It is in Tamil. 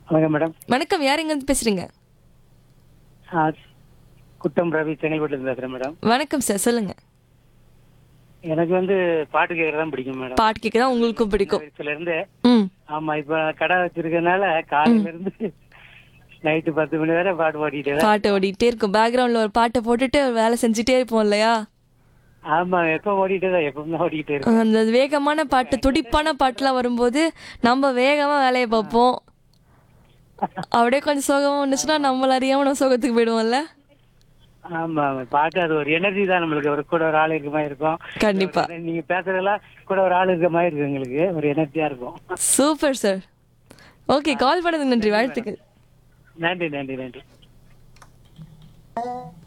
வணக்கம் மேடம் வணக்கம் யார் எங்க இருந்து பேசுறீங்க ஆ, குட்டம் ரவி சென்னைப்பட்டிலிருந்து பேசுறேன் மேடம் வணக்கம் சார் சொல்லுங்க எனக்கு வந்து பாட்டு கேட்கறது தான் பிடிக்கும் மேடம் பாட்டு கேட்க தான் உங்களுக்கும் பிடிக்கும் வயசுல இருந்து ம் ஆமா இப்ப கடை வச்சிருக்கனால காலையில இருந்து நைட்டு பத்து மணி வரை பாட்டு பாடிட்டே தான் பாட்டு ஓடிட்டே இருக்கும் பேக்ரவுண்ட்ல ஒரு பாட்டை போட்டுட்டு வேலை செஞ்சுட்டே இருப்போம் இல்லையா ஆமா எப்ப ஓடிட்டே தான் எப்பவுமே ஓடிட்டே இருக்கு அந்த வேகமான பாட்டு துடிப்பான பாட்டுலாம் வரும்போது நம்ம வேகமா வேலையை பார்ப்போம் அப்படியே கொஞ்சம் சோகமா வந்துச்சுன்னா நம்மள அறியாம நம்ம சோகத்துக்கு போயிடுவோம்ல ஆமா ஆமா பாட்டு அது ஒரு எனர்ஜி தான் நம்மளுக்கு ஒரு கூட ஒரு ஆள் இருக்க மாதிரி இருக்கும் கண்டிப்பா நீங்க பேசுறதெல்லாம் கூட ஒரு ஆள் இருக்க மாதிரி இருக்கு எங்களுக்கு ஒரு எனர்ஜியா இருக்கும் சூப்பர் சார் ஓகே கால் பண்ணதுக்கு நன்றி வாழ்த்துக்கள் நன்றி நன்றி நன்றி